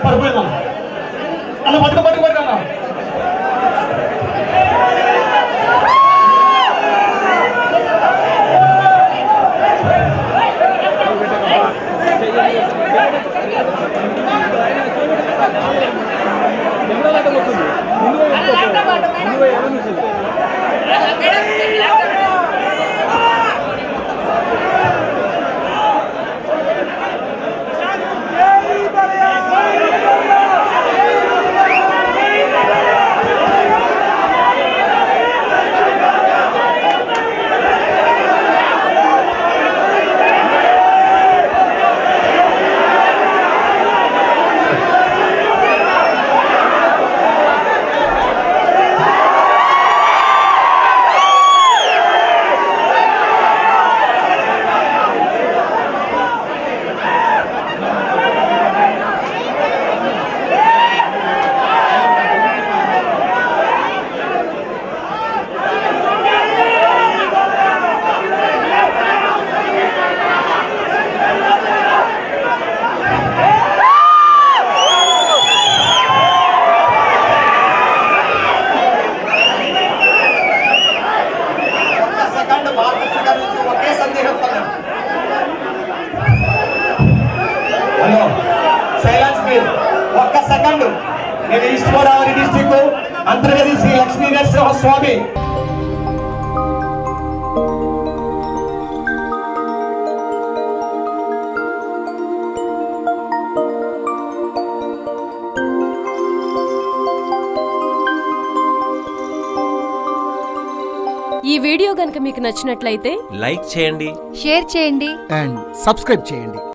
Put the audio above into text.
పడిపోయిందన్న అన్న పట్టుకో పట్టుకో పట్టుకో అన్న ఒక్క సెకండ్ బాలకృష్ణ గారి నుంచి ఒకే సందేహం పదం హలో సైలెన్స్ మీరు ఒక్క సెకండ్ నేను ఈస్ట్ గోదావరి డిస్టిక్ అంతర్గతి శ్రీ లక్ష్మీ నరసింహ స్వామి ఈ వీడియో గనుక మీకు నచ్చినట్లయితే లైక్ చేయండి షేర్ చేయండి అండ్ సబ్స్క్రైబ్ చేయండి